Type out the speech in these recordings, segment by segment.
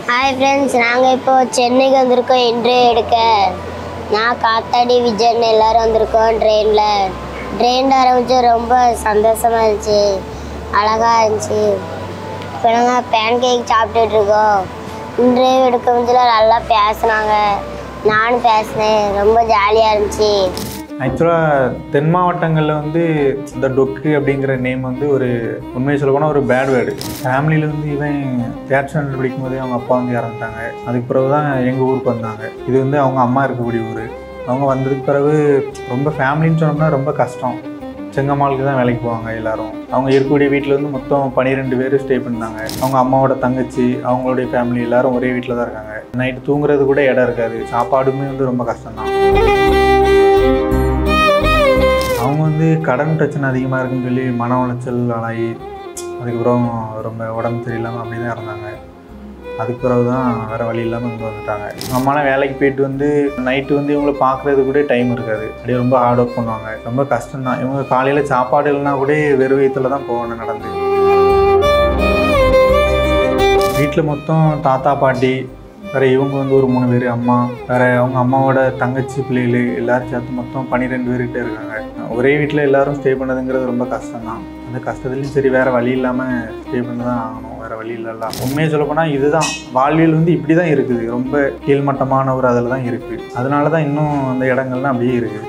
Hi friends நாங்கள் இப்போ சென்னைக்கு வந்திருக்கோம் இன்டர்வியூ எடுக்க நான் காத்தாடி விஜயன் எல்லாரும் வந்திருக்கோம் ட்ரெயினில் ட்ரெயின் ஆரம்பிச்சு ரொம்ப சந்தோஷமாக இருந்துச்சு அழகாக இருந்துச்சு இப்போ நாங்கள் பேன் கேக் சாப்பிட்டுட்டு இருக்கோம் இன்டர்வியூ எடுக்க முடியல நல்லா பேசுனாங்க நானும் பேசினேன் ரொம்ப ஜாலியாக இருந்துச்சு ஆக்சுவலாக தென் மாவட்டங்களில் வந்து இந்த டொக்கு அப்படிங்கிற நேம் வந்து ஒரு உண்மையை சொல்ல போனால் ஒரு பேட் வேர்டு ஃபேமிலியில் வந்து இவன் தேர்ட் ஸ்டாண்டர்ட் படிக்கும்போதே அவங்க அப்பா வந்து இறந்துட்டாங்க அதுக்கு பிறகு தான் எங்கள் ஊருக்கு வந்தாங்க இது வந்து அவங்க அம்மா இருக்கக்கூடிய ஊர் அவங்க வந்ததுக்கு பிறகு ரொம்ப ஃபேமிலின்னு சொன்னோம்னா ரொம்ப கஷ்டம் செங்கம்மாளுக்கு தான் வேலைக்கு போவாங்க எல்லாரும் அவங்க இருக்கக்கூடிய வீட்டில் வந்து மொத்தம் பன்னிரெண்டு பேர் ஸ்டே பண்ணாங்க அவங்க அம்மாவோட தங்கச்சி அவங்களுடைய ஃபேமிலி எல்லாரும் ஒரே வீட்டில் தான் இருக்காங்க நைட்டு தூங்குறது கூட இடம் இருக்காது சாப்பாடுமே வந்து ரொம்ப கஷ்டம்தான் அவங்க வந்து கடன் பிரச்சனை அதிகமாக இருக்குன்னு சொல்லி மன உளைச்சல் ஆளாகி அதுக்கப்புறம் ரொம்ப உடம்பு சரியில்லாமல் அப்படி தான் இருந்தாங்க அதுக்கு பிறகு தான் வேறு வழி இல்லாமல் இங்கே வந்துட்டாங்க அம்மாலாம் வேலைக்கு போயிட்டு வந்து நைட்டு வந்து இவங்கள பார்க்குறது கூட டைம் இருக்காது அப்படியே ரொம்ப ஹார்ட் ஒர்க் பண்ணுவாங்க ரொம்ப கஷ்டம் தான் இவங்க காலையில் சாப்பாடு இல்லைனா கூட வெறும் வயிற்றுல தான் போகணும் நடந்து வீட்டில் மொத்தம் தாத்தா பாட்டி வேறு இவங்க வந்து ஒரு மூணு பேர் அம்மா வேறு அவங்க அம்மாவோட தங்கச்சி பிள்ளைகள் எல்லாரும் சேர்த்து மொத்தம் பன்னிரெண்டு பேர்கிட்ட இருக்காங்க ஒரே வீட்டில் எல்லாரும் ஸ்டே பண்ணதுங்கிறது ரொம்ப கஷ்டம் தான் அந்த கஷ்டத்துலையும் சரி வேறு வழி இல்லாமல் ஸ்டே பண்ணி தான் ஆகணும் வேறு வழி இல்லைல்ல உண்மையை சொல்ல போனால் இதுதான் வாழ்வியல் வந்து இப்படி தான் இருக்குது ரொம்ப கீழ்மட்டமான ஒரு அதில் தான் இருக்குது அதனால தான் இன்னும் அந்த இடங்கள்லாம் அப்படியே இருக்குது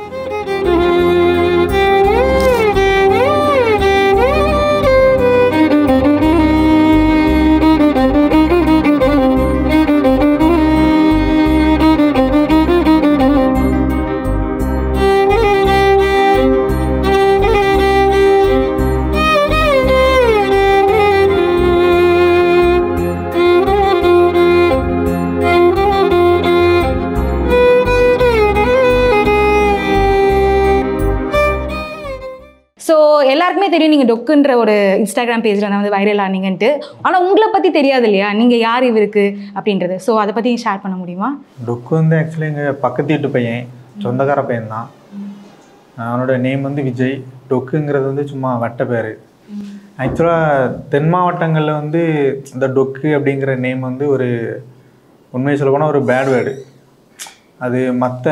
ஸோ எல்லாருக்குமே தெரியும் நீங்கள் டொக்குன்ற ஒரு இன்ஸ்டாகிராம் பேஜில் வந்து வைரல் ஆனீங்கன்ட்டு ஆனால் உங்களை பற்றி தெரியாது இல்லையா நீங்கள் யார் இவருக்கு அப்படின்றது ஸோ அதை பற்றி ஷேர் பண்ண முடியுமா டொக்கு வந்து ஆக்சுவலி எங்கள் பக்கத்து வீட்டு பையன் சொந்தக்கார பையன் தான் அவனோட நேம் வந்து விஜய் டொக்குங்கிறது வந்து சும்மா வட்ட பேர் ஆக்சுவலாக தென் மாவட்டங்களில் வந்து இந்த டொக்கு அப்படிங்கிற நேம் வந்து ஒரு உண்மையை சொல்ல போனால் ஒரு பேட் வேர்டு அது மற்ற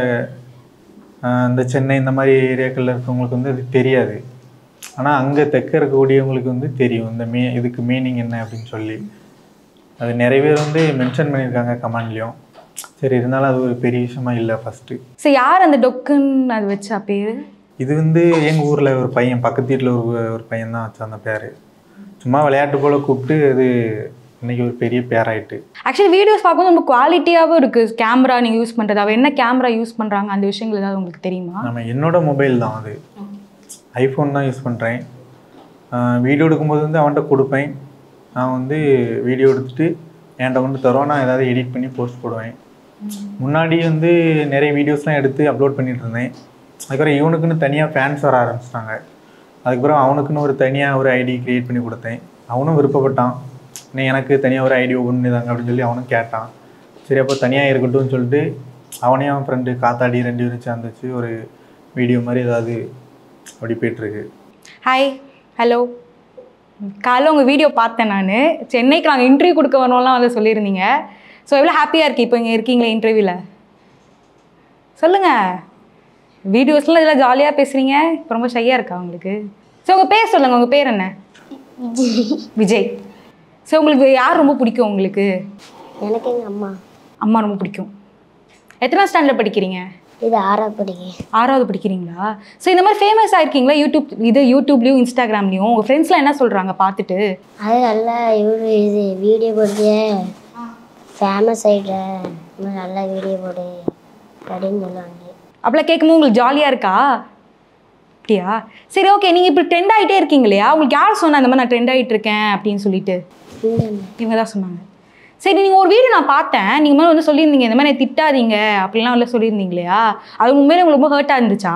இந்த சென்னை இந்த மாதிரி ஏரியாக்களில் இருக்கவங்களுக்கு வந்து அது தெரியாது ஆனால் அங்கே தெற்க இருக்கக்கூடியவங்களுக்கு வந்து தெரியும் இந்த மீ இதுக்கு மீனிங் என்ன அப்படின்னு சொல்லி அது நிறைய பேர் வந்து மென்ஷன் பண்ணியிருக்காங்க கமெண்ட்லேயும் சரி இருந்தாலும் அது ஒரு பெரிய விஷயமா இல்லை ஃபஸ்ட்டு ஸோ யார் அந்த டொக்குன்னு அது வச்சா பேர் இது வந்து எங்கள் ஊரில் ஒரு பையன் பக்கத்து வீட்டில் ஒரு ஒரு பையன் தான் வச்சான் அந்த பேர் சும்மா விளையாட்டு போல் கூப்பிட்டு அது இன்னைக்கு ஒரு பெரிய பேராயிட்டு ஆக்சுவலி வீடியோஸ் பார்க்கும்போது ரொம்ப குவாலிட்டியாகவும் இருக்குது கேமரா நீங்கள் யூஸ் பண்ணுறது அவள் என்ன கேமரா யூஸ் பண்ணுறாங்க அந்த விஷயங்கள் ஏதாவது உங்களுக்கு தெரியுமா நம்ம என்னோட மொபைல் தான் அது ஐஃபோன் தான் யூஸ் பண்ணுறேன் வீடியோ எடுக்கும்போது வந்து அவன்கிட்ட கொடுப்பேன் நான் வந்து வீடியோ எடுத்துட்டு என்கிட்ட கொண்டு தருவான் நான் ஏதாவது எடிட் பண்ணி போஸ்ட் போடுவேன் முன்னாடி வந்து நிறைய வீடியோஸ்லாம் எடுத்து அப்லோட் பண்ணிட்டு இருந்தேன் அதுக்கப்புறம் இவனுக்குன்னு தனியாக ஃபேன்ஸ் வர ஆரம்பிச்சிட்டாங்க அதுக்கப்புறம் அவனுக்குன்னு ஒரு தனியாக ஒரு ஐடி க்ரியேட் பண்ணி கொடுத்தேன் அவனும் விருப்பப்பட்டான் நீ எனக்கு தனியாக ஒரு ஐடி ஓப்பன் பண்ணிதாங்க அப்படின்னு சொல்லி அவனும் கேட்டான் சரி அப்போ தனியாக இருக்கட்டும்னு சொல்லிட்டு அவனையும் அவன் ஃப்ரெண்டு காத்தாடி ரெண்டு பேரும் சேர்ந்து வச்சு ஒரு வீடியோ மாதிரி ஏதாவது அப்படி போயிட்டுருக்கு ஹாய் ஹலோ காலைல உங்கள் வீடியோ பார்த்தேன் நான் சென்னைக்கு நாங்கள் இன்டர்வியூ கொடுக்க வரோம்லாம் வந்து சொல்லியிருந்தீங்க ஸோ எவ்வளோ ஹாப்பியாக இருக்கு இப்போ இங்கே இருக்கீங்களே இன்டர்வியூவில் சொல்லுங்கள் வீடியோஸ்லாம் இதெல்லாம் ஜாலியாக பேசுகிறீங்க இப்போ ரொம்ப ஷையாக இருக்கா உங்களுக்கு ஸோ உங்கள் பேர் சொல்லுங்கள் உங்கள் பேர் என்ன விஜய் ஸோ உங்களுக்கு யார் ரொம்ப பிடிக்கும் உங்களுக்கு எனக்கு எங்கள் அம்மா அம்மா ரொம்ப பிடிக்கும் எத்தனை ஸ்டாண்டர்ட் படிக்கிறீங்க இது ஆறாவது படிக்க ஆறாவது படிக்கிறீங்களா ஸோ இந்த மாதிரி ஃபேமஸ் ஆயிருக்கீங்களா யூடியூப் இது யூடியூப்லேயும் இன்ஸ்டாகிராம்லேயும் உங்கள் ஃப்ரெண்ட்ஸ்லாம் என்ன சொல்கிறாங்க பார்த்துட்டு அது நல்லா இவரு இது வீடியோ போட்டிய ஃபேமஸ் ஆகிட்ட இன்னும் நல்லா வீடியோ போடு அப்படின்னு சொல்லுவாங்க அப்படிலாம் கேட்கும்போது உங்களுக்கு ஜாலியாக இருக்கா அப்படியா சரி ஓகே நீங்கள் இப்போ ட்ரெண்ட் ஆகிட்டே இருக்கீங்க இல்லையா உங்களுக்கு யார் சொன்னா இந்த மாதிரி நான் ட்ரெண்ட் ஆகிட்டு இருக்கேன் அப்படின்னு சொல்லிட்டு இவங்க தான் சொன்னாங்க சரி நீங்கள் ஒரு வீடியோ நான் பார்த்தேன் நீங்கள் மாதிரி வந்து சொல்லியிருந்தீங்க இந்த மாதிரி என்னை திட்டாதீங்க அப்படிலாம் வந்து சொல்லியிருந்தீங்க இல்லையா அது உண்மையிலே உங்களுக்கு ரொம்ப ஹர்ட்டாக இருந்துச்சா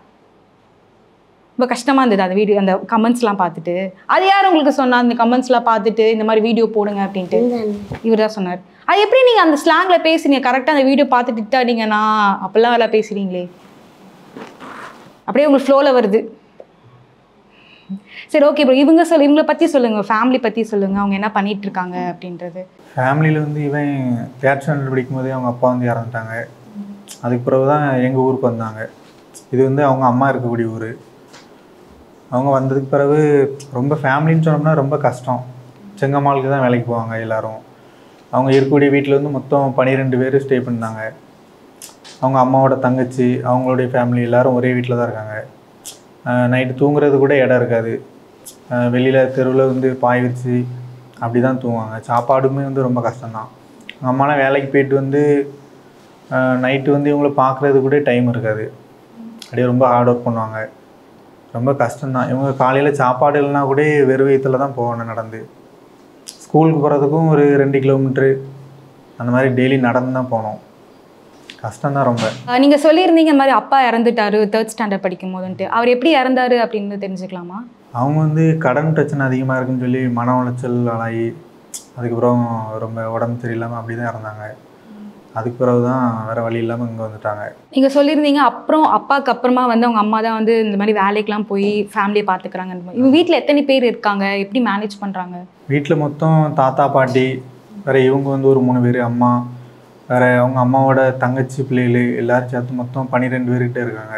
ரொம்ப கஷ்டமாக இருந்தது அந்த வீடியோ அந்த கமெண்ட்ஸ்லாம் பார்த்துட்டு அது யார் உங்களுக்கு சொன்னா அந்த கமெண்ட்ஸ்லாம் பார்த்துட்டு இந்த மாதிரி வீடியோ போடுங்க அப்படின்ட்டு இவர் தான் சொன்னார் அது எப்படி நீங்கள் அந்த ஸ்லாங்கில் பேசுறீங்க கரெக்டாக அந்த வீடியோ பார்த்து திட்டாதீங்கண்ணா அப்படிலாம் வேலை பேசுகிறீங்களே அப்படியே உங்களுக்கு ஃப்ளோவில் வருது சரி ஓகே ப்ரோ இவங்க சொல்லு இவங்களை பற்றி சொல்லுங்கள் ஃபேமிலி பற்றி சொல்லுங்கள் அவங்க என்ன பண்ணிட்டு இருக்காங்க அப்படின்றது ஃபேமிலியில் வந்து இவன் தேர்ட் ஸ்டாண்டர்ட் படிக்கும்போதே அவங்க அப்பா வந்து இறந்துட்டாங்க அதுக்கு பிறகு தான் எங்கள் ஊருக்கு வந்தாங்க இது வந்து அவங்க அம்மா இருக்கக்கூடிய ஊர் அவங்க வந்ததுக்கு பிறகு ரொம்ப ஃபேமிலின்னு சொன்னோம்னா ரொம்ப கஷ்டம் செங்கம்மாளுக்கு தான் வேலைக்கு போவாங்க எல்லாரும் அவங்க இருக்கக்கூடிய வீட்டில் வந்து மொத்தம் பன்னிரெண்டு பேர் ஸ்டே பண்ணாங்க அவங்க அம்மாவோட தங்கச்சி அவங்களுடைய ஃபேமிலி எல்லாரும் ஒரே வீட்டில் தான் இருக்காங்க நைட்டு தூங்குறது கூட இடம் இருக்காது வெளியில் தெருவில் வந்து பாய் விரிச்சு அப்படி தான் தூங்குவாங்க சாப்பாடுமே வந்து ரொம்ப கஷ்டம்தான் அவங்க அம்மாலாம் வேலைக்கு போயிட்டு வந்து நைட்டு வந்து இவங்கள பார்க்குறது கூட டைம் இருக்காது அப்படியே ரொம்ப ஹார்ட் ஒர்க் பண்ணுவாங்க ரொம்ப கஷ்டம்தான் இவங்க காலையில் சாப்பாடு இல்லைனா கூட வெறும் வயிற்றுல தான் போகணும் நடந்து ஸ்கூலுக்கு போகிறதுக்கும் ஒரு ரெண்டு கிலோமீட்ரு அந்த மாதிரி டெய்லி நடந்து தான் போகணும் கஷ்டம்தான் ரொம்ப நீங்கள் சொல்லியிருந்தீங்க இந்த மாதிரி அப்பா இறந்துட்டாரு தேர்ட் ஸ்டாண்டர்ட் படிக்கும் போதுன்ட்டு அவர் எப்படி இறந்தாரு அப்படின்னு தெரிஞ்சுக்கலாமா அவங்க வந்து கடன் பிரச்சனை அதிகமாக இருக்குன்னு சொல்லி மன உளைச்சல் ஆளாகி அதுக்கப்புறம் ரொம்ப உடம்பு சரியில்லாமல் அப்படி தான் இறந்தாங்க அதுக்கு பிறகு தான் வேறு வழி இல்லாமல் இங்கே வந்துட்டாங்க நீங்கள் சொல்லியிருந்தீங்க அப்புறம் அப்பாவுக்கு அப்புறமா வந்து அவங்க அம்மா தான் வந்து இந்த மாதிரி வேலைக்கெலாம் போய் ஃபேமிலியை பார்த்துக்கிறாங்க இவங்க வீட்டில் எத்தனை பேர் இருக்காங்க எப்படி மேனேஜ் பண்ணுறாங்க வீட்டில் மொத்தம் தாத்தா பாட்டி வேறு இவங்க வந்து ஒரு மூணு பேர் அம்மா வேறு அவங்க அம்மாவோட தங்கச்சி பிள்ளைகள் எல்லாரும் சேர்த்து மொத்தம் பன்னிரெண்டு பேர்கிட்ட இருக்காங்க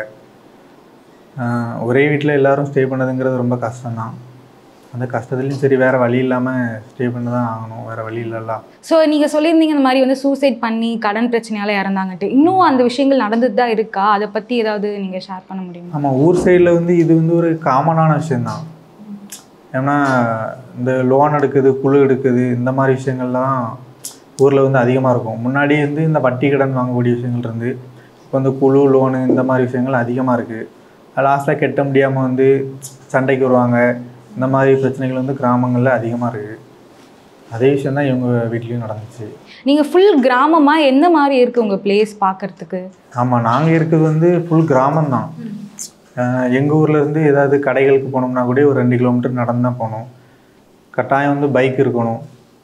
ஆஹ் ஒரே வீட்டில் எல்லாரும் ஸ்டே பண்ணதுங்கிறது ரொம்ப கஷ்டம்தான் அந்த கஷ்டத்துலேயும் சரி வேறு வழி இல்லாமல் ஸ்டே பண்ண தான் ஆகணும் வேறு வழி இல்லைல்ல ஸோ நீங்கள் சொல்லியிருந்தீங்க இந்த மாதிரி வந்து சூசைட் பண்ணி கடன் பிரச்சனையால இறந்தாங்கட்டு இன்னும் அந்த விஷயங்கள் நடந்துட்டு தான் இருக்கா அதை பற்றி ஏதாவது நீங்கள் ஷேர் பண்ண முடியுமா ஆமாம் ஊர் சைடில் வந்து இது வந்து ஒரு காமனான விஷயந்தான் ஏன்னா இந்த லோன் எடுக்குது குழு எடுக்குது இந்த மாதிரி விஷயங்கள்லாம் ஊரில் வந்து அதிகமாக இருக்கும் முன்னாடி வந்து இந்த வட்டி கடன் வாங்கக்கூடிய விஷயங்கள் இருந்து இப்போ இந்த குழு லோனு இந்த மாதிரி விஷயங்கள் அதிகமாக இருக்குது லாஸ்ட்டில் கெட்ட முடியாமல் வந்து சண்டைக்கு வருவாங்க இந்த மாதிரி பிரச்சனைகள் வந்து கிராமங்களில் அதிகமாக இருக்குது அதே விஷயம் தான் இவங்க வீட்லேயும் நடந்துச்சு நீங்கள் ஃபுல் கிராமமாக எந்த மாதிரி இருக்குது உங்கள் பிளேஸ் பார்க்கறதுக்கு ஆமாம் நாங்கள் இருக்கிறது வந்து ஃபுல் கிராமம்தான் எங்கள் ஊரில் இருந்து ஏதாவது கடைகளுக்கு போனோம்னா கூட ஒரு ரெண்டு கிலோமீட்டர் நடந்து தான் போகணும் கட்டாயம் வந்து பைக் இருக்கணும்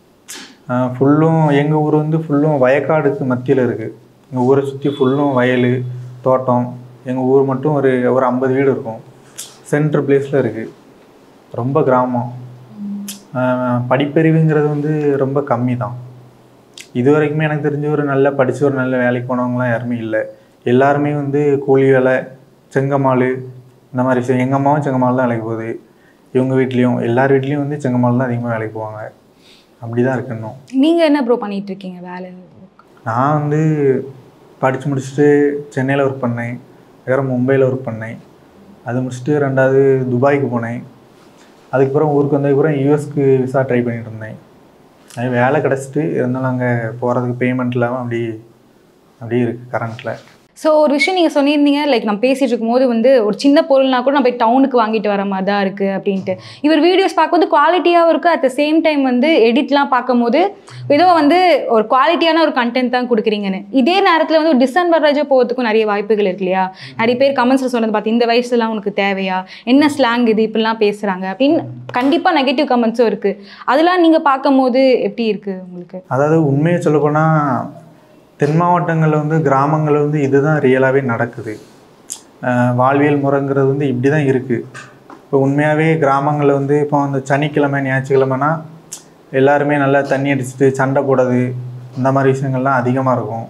ஃபுல்லும் எங்கள் ஊர் வந்து ஃபுல்லும் வயக்காடுக்கு மத்தியில் இருக்குது எங்கள் ஊரை சுற்றி ஃபுல்லும் வயல் தோட்டம் எங்கள் ஊர் மட்டும் ஒரு ஒரு ஐம்பது வீடு இருக்கும் சென்ட்ரு பிளேஸில் இருக்குது ரொம்ப கிராமம் ஆஹ் படிப்பறிவுங்கிறது வந்து ரொம்ப கம்மி தான் இது வரைக்குமே எனக்கு தெரிஞ்ச ஒரு நல்ல படித்து ஒரு நல்ல வேலைக்கு போனவங்களாம் யாருமே இல்லை எல்லாருமே வந்து கூலி வேலை செங்கமால் இந்த மாதிரி விஷயம் எங்கள் அம்மாவும் செங்கமால் தான் வேலைக்கு போகுது இவங்க வீட்லேயும் எல்லார் வீட்லேயும் வந்து செங்கமால் தான் அதிகமாக வேலைக்கு போவாங்க அப்படி தான் இருக்கு இன்னும் நீங்கள் என்ன ப்ரோ பண்ணிட்டு இருக்கீங்க வேலை நான் வந்து படித்து முடிச்சுட்டு சென்னையில் ஒர்க் பண்ணேன் வேறு மும்பையில் ஒர்க் பண்ணேன் அது முடிச்சுட்டு ரெண்டாவது துபாய்க்கு போனேன் அதுக்கப்புறம் ஊருக்கு வந்ததுக்கப்புறம் யூஎஸ்க்கு விசா ட்ரை பண்ணிட்டு இருந்தேன் அது வேலை கிடச்சிட்டு இருந்தாலும் அங்கே போகிறதுக்கு பேமெண்ட் இல்லாமல் அப்படி அப்படியே இருக்குது கரண்ட்டில் ஸோ ஒரு விஷயம் நீங்கள் சொல்லியிருந்தீங்க லைக் நம்ம பேசிட்டு இருக்கும்போது வந்து ஒரு சின்ன பொருள்னா கூட நம்ம போய் டவுனுக்கு வாங்கிட்டு வர மாதிரி தான் இருக்குது அப்படின்ட்டு இவர் வீடியோஸ் பார்க்கும்போது குவாலிட்டியாகவும் இருக்குது அட் த சேம் டைம் வந்து எடிட்லாம் பார்க்கும்போது ஏதோ வந்து ஒரு குவாலிட்டியான ஒரு கண்டென்ட் தான் கொடுக்குறீங்கன்னு இதே நேரத்தில் வந்து ஒரு டிஸ்அட்வான்டேஜாக போகிறதுக்கும் நிறைய வாய்ப்புகள் இருக்கு இல்லையா நிறைய பேர் கமெண்ட்ஸில் சொன்னது பார்த்து இந்த வயசுலாம் உனக்கு தேவையா என்ன ஸ்லாங் இது இப்படிலாம் பேசுகிறாங்க அப்படின்னு கண்டிப்பாக நெகட்டிவ் கமெண்ட்ஸும் இருக்குது அதெல்லாம் நீங்கள் பார்க்கும்போது எப்படி இருக்குது உங்களுக்கு அதாவது உண்மையை சொல்லப்போனால் தென் மாவட்டங்களில் வந்து கிராமங்களில் வந்து இதுதான் ரியலாகவே நடக்குது அஹ் வாழ்வியல் முறைங்கிறது வந்து இப்படி தான் இருக்குது இப்போ உண்மையாகவே கிராமங்களில் வந்து இப்போ அந்த சனிக்கிழமை ஞாயிற்றுக்கிழமைனா எல்லாருமே நல்லா தண்ணி அடிச்சுட்டு சண்டை போடுறது இந்த மாதிரி விஷயங்கள்லாம் அதிகமாக இருக்கும்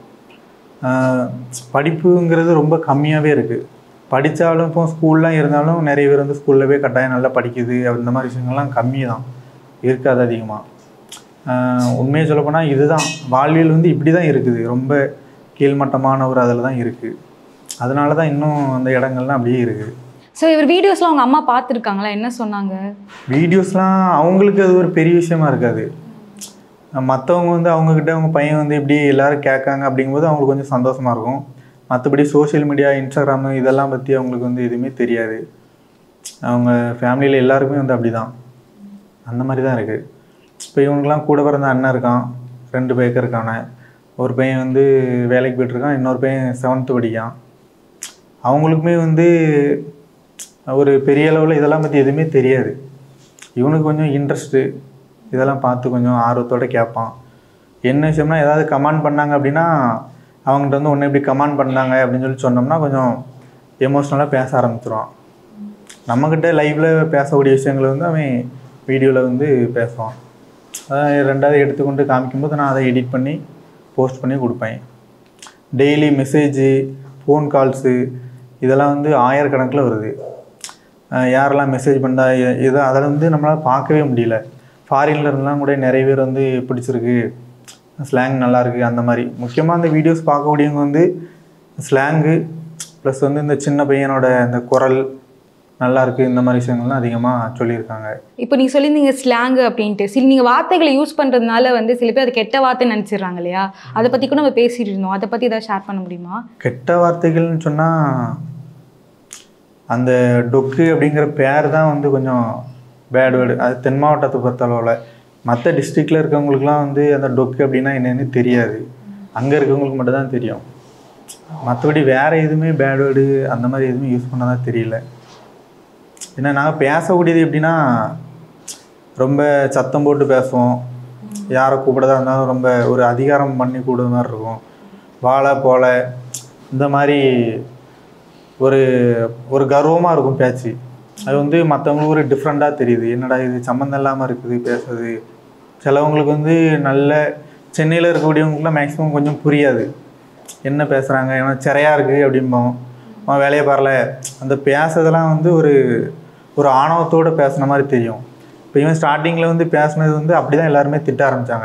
அஹ் படிப்புங்கிறது ரொம்ப கம்மியாகவே இருக்குது படித்தாலும் இப்போ ஸ்கூல்லாம் இருந்தாலும் நிறைய பேர் வந்து ஸ்கூலில் போய் கட்டாயம் நல்லா படிக்குது அந்த மாதிரி விஷயங்கள்லாம் கம்மி தான் இருக்காது அதிகமாக ஆஹ் உண்மையை சொல்லப்போனால் இதுதான் வாழ்வியல் வந்து இப்படி தான் இருக்குது ரொம்ப கீழ்மட்டமான ஒரு அதில் தான் இருக்குது அதனால தான் இன்னும் அந்த இடங்கள்லாம் அப்படியே இருக்குது ஸோ இவர் வீடியோஸ்லாம் அவங்க அம்மா பார்த்துருக்காங்களா என்ன சொன்னாங்க வீடியோஸ்லாம் அவங்களுக்கு அது ஒரு பெரிய விஷயமா இருக்காது மற்றவங்க வந்து அவங்கக்கிட்ட அவங்க பையன் வந்து இப்படி எல்லாரும் கேட்காங்க அப்படிங்கும்போது அவங்களுக்கு கொஞ்சம் சந்தோஷமாக இருக்கும் மற்றபடி சோஷியல் மீடியா இன்ஸ்டாகிராமு இதெல்லாம் பற்றி அவங்களுக்கு வந்து எதுவுமே தெரியாது அவங்க ஃபேமிலியில் எல்லாருக்குமே வந்து அப்படி தான் அந்த மாதிரி தான் இருக்குது இப்போ இவங்களுக்குலாம் கூட பிறந்த அண்ணன் இருக்கான் ரெண்டு பேருக்கு இருக்கான ஒரு பையன் வந்து வேலைக்கு போயிட்டுருக்கான் இன்னொரு பையன் செவன்த்து படிக்கான் அவங்களுக்குமே வந்து ஒரு பெரிய அளவில் இதெல்லாம் பற்றி எதுவுமே தெரியாது இவனுக்கு கொஞ்சம் இன்ட்ரெஸ்ட்டு இதெல்லாம் பார்த்து கொஞ்சம் ஆர்வத்தோட கேட்பான் என்ன விஷயம்னா ஏதாவது கமெண்ட் பண்ணாங்க அப்படின்னா அவங்ககிட்ட வந்து ஒன்று இப்படி கமெண்ட் பண்ணாங்க அப்படின்னு சொல்லி சொன்னோம்னா கொஞ்சம் எமோஷ்னலாக பேச ஆரம்பிச்சிருவான் நம்மக்கிட்ட லைவில் பேசக்கூடிய விஷயங்களை வந்து அவன் வீடியோவில் வந்து பேசுவான் அதான் ரெண்டாவது எடுத்துக்கொண்டு காமிக்கும்போது நான் அதை எடிட் பண்ணி போஸ்ட் பண்ணி கொடுப்பேன் டெய்லி மெசேஜு ஃபோன் கால்ஸு இதெல்லாம் வந்து ஆயிரக்கணக்கில் வருது அஹ் யாரெல்லாம் மெசேஜ் பண்ணா எ- இதை அதை வந்து நம்மளால் பார்க்கவே முடியல ஃபாரின்ல இருந்தெல்லாம் கூட நிறைய பேர் வந்து பிடிச்சிருக்கு ஸ்லாங் நல்லா இருக்கு அந்த மாதிரி முக்கியமாக அந்த வீடியோஸ் பார்க்கக்கூடியவங்க வந்து ஸ்லாங்கு ப்ளஸ் வந்து இந்த சின்ன பையனோட இந்த குரல் நல்லா இருக்கு இந்த மாதிரி விஷயங்கள்லாம் அதிகமாக சொல்லியிருக்காங்க இப்போ நீ சொல்லியிருந்தீங்க ஸ்லாங் அப்படின்ட்டு சில நீங்கள் வார்த்தைகளை யூஸ் பண்ணுறதுனால வந்து சில பேர் அது கெட்ட வார்த்தை நினச்சிடுறாங்க இல்லையா அதை பற்றி கூட நம்ம பேசிட்டு இருந்தோம் அதை பற்றி ஏதாவது ஷேர் பண்ண முடியுமா கெட்ட வார்த்தைகள்னு சொன்னால் அந்த டொக்கு அப்படிங்கிற பேர் தான் வந்து கொஞ்சம் பேட் வேர்டு அது தென் மாவட்டத்தை பொறுத்தளவில் மற்ற டிஸ்ட்ரிக்டில் இருக்கவங்களுக்குலாம் வந்து அந்த டொக்கு அப்படின்னா என்னன்னு தெரியாது அங்கே இருக்கவங்களுக்கு மட்டும் தான் தெரியும் மற்றபடி வேறு எதுவுமே பேட் வேர்டு அந்த மாதிரி எதுவுமே யூஸ் பண்ணதா தெரியல ஏன்னா நாங்கள் பேசக்கூடியது எப்படின்னா ரொம்ப சத்தம் போட்டு பேசுவோம் யாரை கூப்பிடதா இருந்தாலும் ரொம்ப ஒரு அதிகாரம் பண்ணி கூடுற மாதிரி இருக்கும் வாழ போல இந்த மாதிரி ஒரு ஒரு கர்வமாக இருக்கும் பேச்சு அது வந்து மற்றவங்களுக்கு ஒரு டிஃப்ரெண்ட்டாக தெரியுது என்னடா இது சம்மந்தம் இல்லாமல் இருக்குது பேசுறது சிலவங்களுக்கு வந்து நல்ல சென்னையில் இருக்கக்கூடியவங்களுக்குலாம் மேக்ஸிமம் கொஞ்சம் புரியாது என்ன பேசுகிறாங்க ஏன்னா சிறையாக இருக்குது அப்படிம்போம் அவன் வேலையை பாரல அந்த பேசுறதெல்லாம் வந்து ஒரு ஒரு ஆணவத்தோடு பேசுன மாதிரி தெரியும் இப்போ இவன் ஸ்டார்டிங்கில் வந்து பேசுனது வந்து அப்படி தான் எல்லாருமே திட்ட ஆரம்பித்தாங்க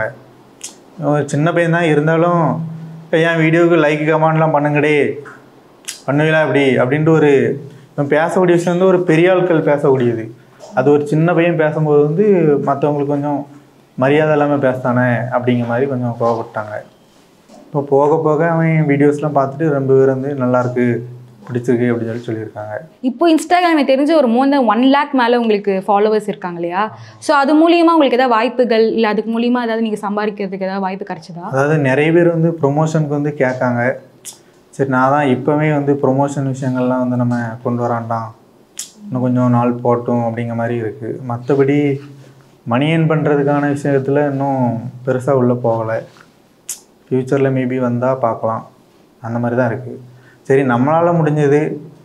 ஒரு சின்ன பையன் தான் இருந்தாலும் "ஏய், என் வீடியோவுக்கு லைக் கமெண்ட்லாம் பண்ணுங்கடே பண்ணுவீங்களா இப்படி அப்படின்ட்டு ஒரு இவன் பேசக்கூடிய விஷயம் வந்து ஒரு பெரிய ஆட்கள் பேசக்கூடியது அது ஒரு சின்ன பையன் பேசும்போது வந்து மற்றவங்களுக்கு கொஞ்சம் மரியாதை இல்லாமல் பேசுதானே அப்படிங்கிற மாதிரி கொஞ்சம் கோவப்பட்டாங்க இப்போ போக போக அவன் வீடியோஸ்லாம் பார்த்துட்டு ரொம்ப பேர் வந்து நல்லா இருக்கு பிடிச்சிருக்கு அப்படின்னு சொல்லி சொல்லியிருக்காங்க இப்போ இன்ஸ்டாகிராம் எனக்கு தெரிஞ்ச ஒரு மோர் தென் ஒன் லேக் மேலே உங்களுக்கு ஃபாலோவர்ஸ் இருக்காங்க இல்லையா ஸோ அது மூலியமா உங்களுக்கு ஏதாவது வாய்ப்புகள் இல்லை அதுக்கு மூலியமா ஏதாவது நீங்கள் சம்பாதிக்கிறதுக்கு ஏதாவது வாய்ப்பு கிடைச்சதா அதாவது நிறைய பேர் வந்து ப்ரொமோஷனுக்கு வந்து கேட்காங்க சரி நான் தான் இப்போவே வந்து ப்ரொமோஷன் விஷயங்கள்லாம் வந்து நம்ம கொண்டு வராண்டாம் இன்னும் கொஞ்சம் நாள் போட்டும் அப்படிங்கிற மாதிரி இருக்குது மற்றபடி மணி ஏர்ன் பண்ணுறதுக்கான விஷயத்தில் இன்னும் பெருசாக உள்ளே போகலை ஃப்யூச்சரில் மேபி வந்தால் பார்க்கலாம் அந்த மாதிரி தான் இருக்குது சரி நம்மளால் முடிஞ்சது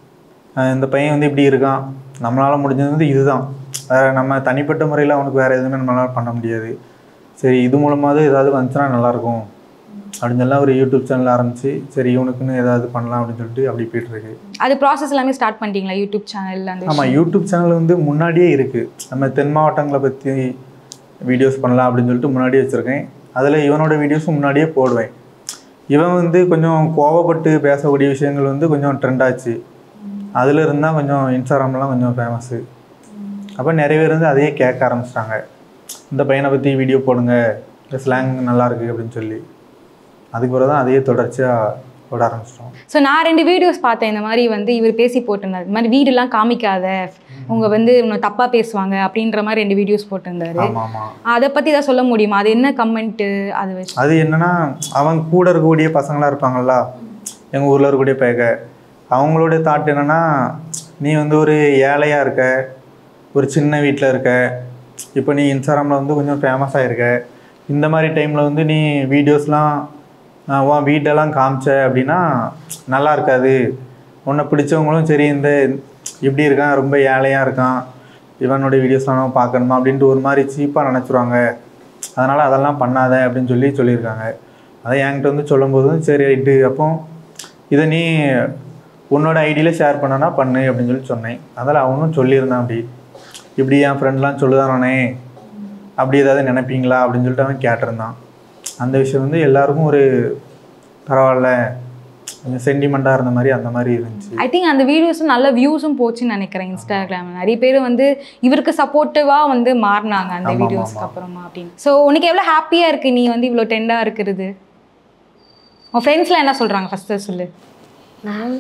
அஹ் இந்த பையன் வந்து இப்படி இருக்கான் நம்மளால் முடிஞ்சது வந்து இதுதான் வேறு நம்ம தனிப்பட்ட முறையில் அவனுக்கு வேறு எதுவுமே நம்மளால் பண்ண முடியாது சரி இது மூலமாவது ஏதாவது வந்துச்சுன்னா நல்லாயிருக்கும் அப்படின்னு சொல்லலாம் ஒரு யூடியூப் சேனல் ஆரம்பித்து சரி இவனுக்குன்னு ஏதாவது பண்ணலாம் அப்படின்னு சொல்லிட்டு அப்படி போயிட்டு இருக்கு அது ப்ராசஸ் எல்லாமே ஸ்டார்ட் பண்ணிட்டீங்களா யூடியூப் சேனல் அந்த ஆமாம் யூடியூப் சேனல் வந்து முன்னாடியே இருக்குது நம்ம தென் மாவட்டங்களை பற்றி வீடியோஸ் பண்ணலாம் அப்படின்னு சொல்லிட்டு முன்னாடியே வச்சுருக்கேன் அதில் இவனோட வீடியோஸும் முன்னாடியே போடுவேன் இவன் வந்து கொஞ்சம் கோவப்பட்டு பேசக்கூடிய விஷயங்கள் வந்து கொஞ்சம் ட்ரெண்ட் ஆச்சு அதில் இருந்தால் கொஞ்சம் இன்ஸ்டாகிராம்லாம் கொஞ்சம் ஃபேமஸ்ஸு அப்போ நிறைய பேர் வந்து அதையே கேட்க ஆரம்பிச்சிட்டாங்க இந்த பையனை பற்றி வீடியோ போடுங்க இந்த ஸ்லாங் நல்லா இருக்கு அப்படின்னு சொல்லி அதுக்கு பிறகு தான் அதையே தொடர்ச்சியாக போட ஆரம்பிச்சிட்டோம் ஸோ நான் ரெண்டு வீடியோஸ் பார்த்தேன் இந்த மாதிரி வந்து இவர் பேசி போட்டிருந்தார் இந்த மாதிரி வீடெல்லாம் காமிக்காத உங்க வந்து உன்னை தப்பா பேசுவாங்க அப்படின்ற மாதிரி ரெண்டு வீடியோஸ் போட்டிருந்தாரு ஆமாம் ஆமாம் அதை பத்தி ஏதாவது சொல்ல முடியுமா அது என்ன கமெண்ட்டு அது வச்சு அது என்னன்னா அவங்க கூட இருக்கக்கூடிய பசங்களாம் இருப்பாங்கல்ல எங்கள் ஊரில் இருக்கக்கூடிய பேக அவங்களுடைய தாட் என்னன்னா நீ வந்து ஒரு ஏழையாக இருக்க ஒரு சின்ன வீட்டில் இருக்க இப்போ நீ இன்ஸ்டாகிராமில் வந்து கொஞ்சம் ஃபேமஸாக இருக்க இந்த மாதிரி டைமில் வந்து நீ வீடியோஸ்லாம் ஆஹ், உன் வீட்டெல்லாம் காமிச்ச அப்படின்னா நல்லா இருக்காது உன்னை பிடிச்சவங்களும் சரி இந்த இப்படி இருக்கான் ரொம்ப ஏழையாக இருக்கான் இவனுடைய வீடியோஸ்லாம் நம்ம பார்க்கணுமா அப்படின்ட்டு ஒரு மாதிரி சீப்பாக நினச்சிருவாங்க அதனால் அதெல்லாம் பண்ணாத அப்படின்னு சொல்லி சொல்லியிருக்காங்க அதை என்கிட்ட வந்து சொல்லும்போது சரி ரைட்டு அப்போ இதை நீ உன்னோட ஐடியில் ஷேர் பண்ணனா பண்ணு அப்படின்னு சொல்லி சொன்னேன் அதில் அவனும் சொல்லியிருந்தான் அப்படி இப்படி என் ஃப்ரெண்ட்லாம் சொல்லுதானே அப்படி ஏதாவது நினைப்பீங்களா அப்படின்னு சொல்லிட்டு அவன் கேட்டிருந்தான் அந்த விஷயம் வந்து எல்லாருக்கும் ஒரு பரவாயில்ல கொஞ்சம் சென்டிமெண்ட்டாக இருந்த மாதிரி அந்த மாதிரி இருந்துச்சு ஐ திங்க் அந்த வீடியோஸும் நல்ல வியூஸும் போச்சுன்னு நினைக்கிறேன் இன்ஸ்டாகிராமில் நிறைய பேர் வந்து இவருக்கு சப்போர்ட்டிவாக வந்து மாறினாங்க அந்த ஆமா, வீடியோஸ்க்கு ஆமா. அப்புறமா அப்படின்னு ஸோ உனக்கு எவ்வளோ ஹாப்பியாக இருக்கு நீ வந்து இவ்வளோ டெண்டாக இருக்கிறது உன் ஃப்ரெண்ட்ஸ்லாம் என்ன சொல்கிறாங்க ஃபஸ்ட்டு சொல்லு நான்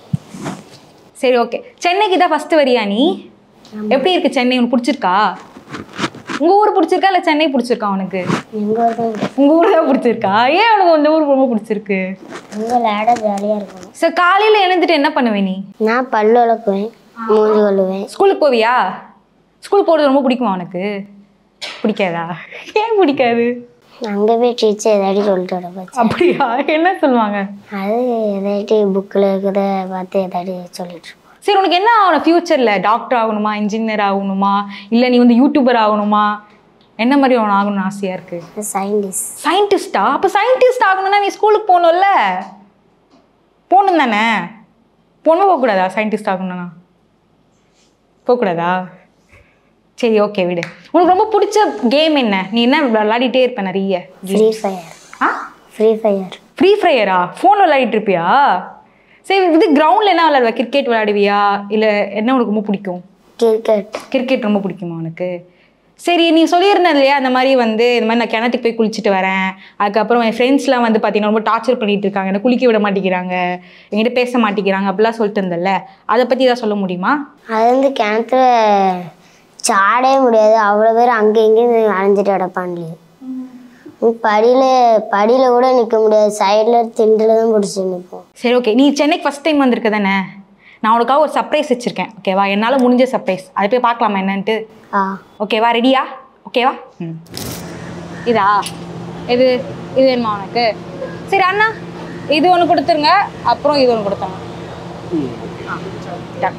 சரி ஓகே சென்னைக்கு தான் ஃபஸ்ட்டு வரியா நீ எப்படி இருக்கு சென்னை உனக்கு பிடிச்சிருக்கா உங்கள் ஊர் பிடிச்சிருக்கா இல்லை சென்னை பிடிச்சிருக்கா உனக்கு எங்கள் ஊர் தான் உங்கள் ஊர் தான் பிடிச்சிருக்கா ஏன் உனக்கு இந்த ஊர் ரொம்ப பிடிச்சிருக்கு அங்கே விளையாட ஜாலியாக இருக்கும் ஸோ காலையில் எழுந்துட்டு என்ன பண்ணுவே நீ நான் பல்லு விளக்குவேன் மூஞ்சி கொள்ளுவேன் ஸ்கூலுக்கு போவியா ஸ்கூல் போகிறது ரொம்ப பிடிக்குமா உனக்கு பிடிக்காதா ஏன் பிடிக்காது அங்கே போய் டீச்சர் ஏதாட்டி சொல்லிட்டு வர போச்சு அப்படியா என்ன சொல்லுவாங்க அது ஏதாட்டி புக்கில் இருக்கிறத பார்த்து ஏதாட்டி சொல்லிட்டு இருப்போம் சரி உனக்கு என்ன ஆகணும் ஃப்யூச்சரில் டாக்டர் ஆகணுமா இன்ஜினியர் ஆகணுமா இல்லை நீ வந்து யூடியூபர் ஆகணுமா என்ன மாதிரி உனக்கு ஆகணும்னு ஆசையாக இருக்குது சயின்டிஸ்ட் சயின்டிஸ்டா அப்போ சயின்டிஸ்ட் ஆகணும்னா நீ ஸ்கூலுக்கு போகணும்ல போகணும் தானே போகணும் போகக்கூடாதா சயின்டிஸ்ட் ஆகணும்னா போகக்கூடாதா சரி ஓகே விடு உனக்கு ரொம்ப பிடிச்ச கேம் என்ன நீ என்ன விளையாடிட்டே இருப்ப நிறைய ஃப்ரீ ஃபயர் ஆ ஃப்ரீ ஃபயர் ஃப்ரீ ஃபயரா ஃபோனில் விளையாடிட்டு இருப்பியா சரி இது கிரவுண்டில் என்ன விளையாடுவ கிரிக்கெட் விளையாடுவியா இல்லை என்ன உனக்கு ரொம்ப பிடிக்கும் கிரிக்கெட் கிரிக்கெட் ரொம்ப பிடிக்குமா உனக்கு சரி நீ சொல்லியிருந்த இல்லையா அந்த மாதிரி வந்து இந்த மாதிரி நான் கிணத்துக்கு போய் குளிச்சுட்டு வரேன் அதுக்கப்புறம் என் ஃப்ரெண்ட்ஸ்லாம் வந்து பார்த்தீங்கன்னா ரொம்ப டார்ச்சர் பண்ணிட்டு இருக்காங்க என்ன குளிக்க விட மாட்டேங்கிறாங்க என்கிட்ட பேச மாட்டேங்கிறாங்க அப்படிலாம் சொல்லிட்டு இருந்தல்ல அதை பற்றி ஏதாவது சொல்ல முடியுமா அது வந்து கிணத்துல சாடவே முடியாது அவ்வளோ பேர் அங்கே இங்கேயும் அலைஞ்சிட்டு கிடப்பான்லி படியில் படியில் கூட நிற்க முடியாது சைடில் திண்டில் தான் பிடிச்சி நிற்போம் சரி ஓகே நீ சென்னைக்கு ஃபஸ்ட் டைம் வந்திருக்க தானே நான் உனக்காக ஒரு சர்ப்ரைஸ் வச்சுருக்கேன் ஓகேவா என்னால் முடிஞ்ச சர்ப்ரைஸ் அதை போய் பார்க்கலாமா என்னன்ட்டு ஆ ஓகேவா ரெடியா ஓகேவா ம் இதா இது இது வேணுமா உனக்கு சரி அண்ணா இது ஒன்று கொடுத்துருங்க அப்புறம் இது ஒன்று கொடுத்தாங்க ஆ done.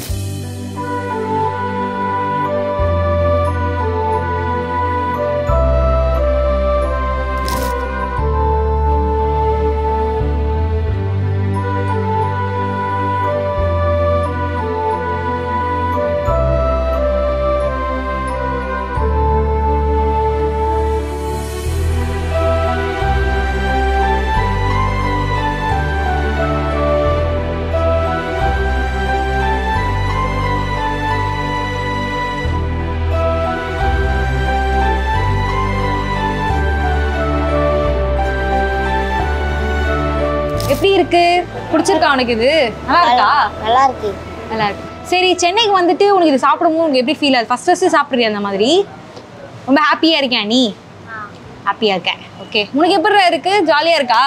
எப்படி இருக்கு பிடிச்சிருக்கா உனக்கு இது நல்லா இருக்கா நல்லா இருக்கு நல்லா இருக்கு சரி சென்னைக்கு வந்துட்டு உனக்கு இது சாப்பிடும்போது உனக்கு எப்படி ஃபீல் ஆகுது ஃபர்ஸ்ட் ஃபர்ஸ்ட் சாப்பிட்றியா அந்த மாதிரி ரொம்ப ஹாப்பியா இருக்கியா நீ ஹாப்பியா இருக்கேன் ஓகே உனக்கு எப்படி இருக்கு ஜாலியா இருக்கா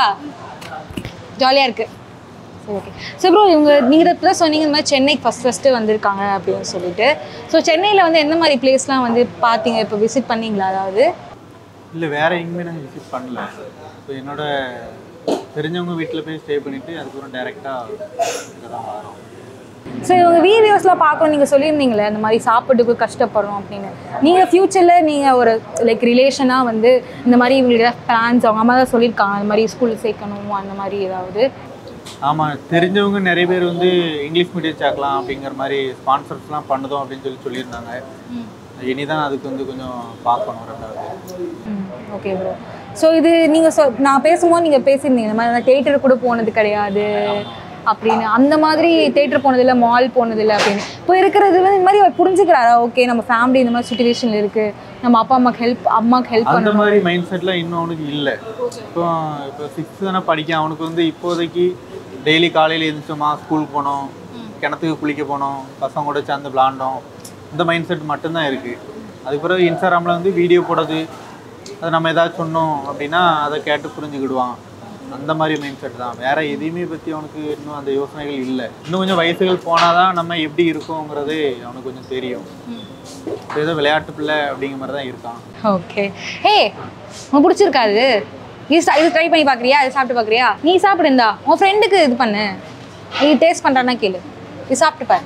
ஜாலியா இருக்கு சரி ஓகே ஸோ ப்ரோ இவங்க நீங்கள் இப்போ தான் சொன்னீங்க இந்த மாதிரி சென்னைக்கு ஃபஸ்ட் ஃபஸ்ட்டு வந்திருக்காங்க அப்படின்னு சொல்லிட்டு ஸோ சென்னையில் வந்து எந்த மாதிரி பிளேஸ்லாம் வந்து பார்த்தீங்க இப்போ விசிட் பண்ணீங்களா அதாவது இல்லை வேற எங்கேயுமே நாங்கள் விசிட் பண்ணல ஸோ என்னோட தெரிஞ்சவங்க வீட்டில் போய் ஸ்டே பண்ணிவிட்டு அதுக்கப்புறம் டேரெக்டாக இங்கே தான் வரோம் சரி உங்க வீடியோஸ்லாம் பார்க்கணும் நீங்கள் சொல்லியிருந்தீங்களே இந்த மாதிரி சாப்பிட்டுக்கு கஷ்டப்படுறோம் அப்படின்னு நீங்கள் ஃப்யூச்சரில் நீங்கள் ஒரு லைக் ரிலேஷனாக வந்து இந்த மாதிரி இவங்களுக்கு ஏதாவது பிளான்ஸ் அவங்க அம்மா தான் சொல்லியிருக்காங்க அந்த மாதிரி ஸ்கூல் சேர்க்கணும் அந்த மாதிரி ஏதாவது ஆமாம் தெரிஞ்சவங்க நிறைய பேர் வந்து இங்கிலீஷ் மீடியம் சேர்க்கலாம் அப்படிங்கிற மாதிரி ஸ்பான்சர்ஸ்லாம் பண்ணுதோம் அப்படின்னு சொல்லி சொல்லியிருந்தாங்க இனிதான் அதுக்கு வந்து கொஞ்சம் பார்க்கணும் ரெண்டாவது ஓகே ப்ரோ ஸோ இது நீங்கள் சொ நான் பேசும்போது நீங்கள் பேசியிருந்தீங்க இந்த மாதிரி நான் தேட்டர் கூட போனது கிடையாது அப்படின்னு அந்த மாதிரி தேட்டர் போனதில்லை மால் போனதில்லை அப்படின்னு இப்போ இருக்கிறது வந்து இந்த மாதிரி அவர் புரிஞ்சுக்கிறாரா ஓகே நம்ம ஃபேமிலி இந்த மாதிரி சுச்சுவேஷனில் இருக்குது நம்ம அப்பா அம்மாக்கு ஹெல்ப் அம்மாக்கு ஹெல்ப் அந்த பண்ணணும் மாதிரி மைண்ட் செட்லாம் இன்னும் அவனுக்கு இல்லை இப்போ இப்போ சிக்ஸ்த் தானே படிக்க அவனுக்கு வந்து இப்போதைக்கு டெய்லி காலையில் எழுந்திரிச்சோமா ஸ்கூல் போனோம் கிணத்துக்கு குளிக்க போனோம் பசங்க கூட சேர்ந்து விளாண்டோம் இந்த மைண்ட் செட் மட்டும்தான் இருக்குது அதுக்கு பிறகு இன்ஸ்டாகிராமில் வந்து வீடியோ போடுறது அது நம்ம ஏதாச்சும் சொன்னோம் அப்படின்னா அதை கேட்டு புரிஞ்சுக்கிடுவான் அந்த மாதிரி மைண்ட் செட் தான் வேற எதையுமே பற்றி அவனுக்கு இன்னும் அந்த யோசனைகள் இல்லை இன்னும் கொஞ்சம் வயசுகள் போனால் தான் நம்ம எப்படி இருக்கோங்கிறது அவனுக்கு கொஞ்சம் தெரியும் இப்ப ஏதோ விளையாட்டு பிள்ளை அப்படிங்கிற மாதிரி தான் இருக்கான் ஓகே ஹே உனக்கு பிடிச்சிருக்காது இது சா- இது ட்ரை பண்ணி பார்க்குறியா இது சாப்பிட்டு பார்க்குறியா நீ சாப்பிடு இந்தா உன் ஃப்ரெண்டுக்கு இது பண்ணு நீ டேஸ்ட் பண்ணுறான்னா கேளு இது சாப்பிட்டு பாரு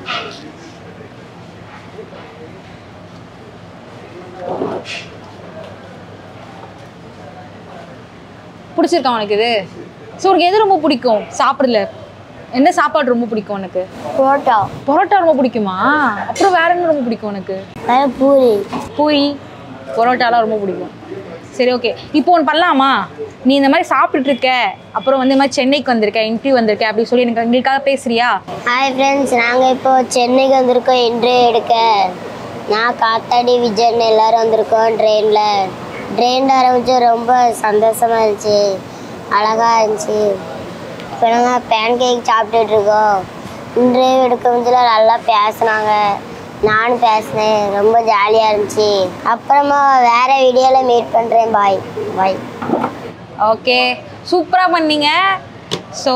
பிடிச்சிருக்கா உனக்கு இது ஸோ உனக்கு எது ரொம்ப பிடிக்கும் சாப்பிடல என்ன சாப்பாடு ரொம்ப பிடிக்கும் உனக்கு புரோட்டா பரோட்டா ரொம்ப பிடிக்குமா அப்புறம் வேற என்ன ரொம்ப பிடிக்கும் உனக்கு வேற பூரி பூரி பரோட்டாலாம் ரொம்ப பிடிக்கும் சரி ஓகே இப்போ ஒன்று பண்ணலாமா நீ இந்த மாதிரி சாப்பிட்டுட்டு இருக்க அப்புறம் வந்து இந்த மாதிரி சென்னைக்கு வந்திருக்க இன்டர்வியூ வந்திருக்க அப்படி சொல்லி எனக்கு எங்களுக்காக பேசுறியா ஹாய் ஃப்ரெண்ட்ஸ் நாங்கள் இப்போ சென்னைக்கு வந்திருக்கோம் இன்டர்வியூ எடுக்க நான் காத்தாடி விஜயன் எல்லாரும் வந்திருக்கோம் ட்ரெயினில் ட்ரெயின் ஆரம்பிச்சு ரொம்ப சந்தோஷமா இருந்துச்சு அழகா இருந்துச்சு இப்போ நாங்கள் பேன் கேக் சாப்பிட்டுட்டு இருக்கோம் இன்டர்வியூ எடுக்க முடியல நல்லா பேசுனாங்க நானும் பேசினேன் ரொம்ப ஜாலியாக இருந்துச்சு அப்புறமா வேற வீடியோவில் மீட் பண்ணுறேன் பாய் பாய் ஓகே சூப்பராக பண்ணீங்க ஸோ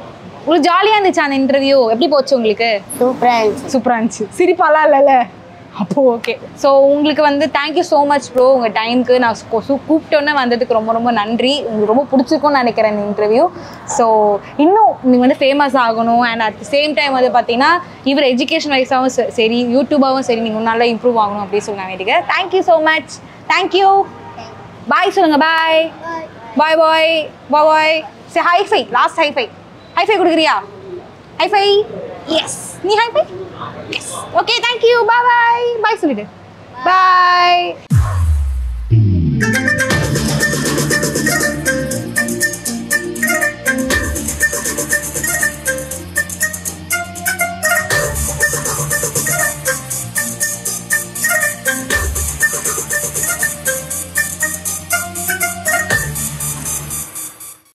உங்களுக்கு ஜாலியாக இருந்துச்சு அந்த இன்டர்வியூ எப்படி போச்சு உங்களுக்கு சூப்பராக இருந்துச்சு சூப்பராக இருந்துச்சு சிரிப்பாலாம் இல்லைல்ல அப்போ ஓகே ஸோ உங்களுக்கு வந்து தேங்க்யூ ஸோ மச் ப்ரோ உங்கள் டைமுக்கு நான் கு- சு- கூப்பிட்டோன்னே வந்ததுக்கு ரொம்ப ரொம்ப நன்றி உங்களுக்கு ரொம்ப பிடிச்சிருக்கும்னு நினைக்கிறேன் இந்த இன்டர்வியூ ஸோ இன்னும் நீங்கள் வந்து ஃபேமஸ் ஆகணும் and at the same time வந்து பார்த்தீங்கன்னா இவர் எஜுகேஷன் வைஸாகவும் சரி யூடியூபாகவும் சரி நீங்கள் நல்லா இம்ப்ரூவ் ஆகணும் அப்படின்னு சொல்லி நான் வேண்டிக்கிறேன் thank you so much thank you bye சொல்லுங்கள் bye bye bye bye bye சரி ஹைஃபை லாஸ்ட் ஹைஃபை ஹைஃபை கொடுக்குறியா ஹைஃபை எஸ் நீ high five yes okay thank you bye bye bye சொல்லிடு பாய்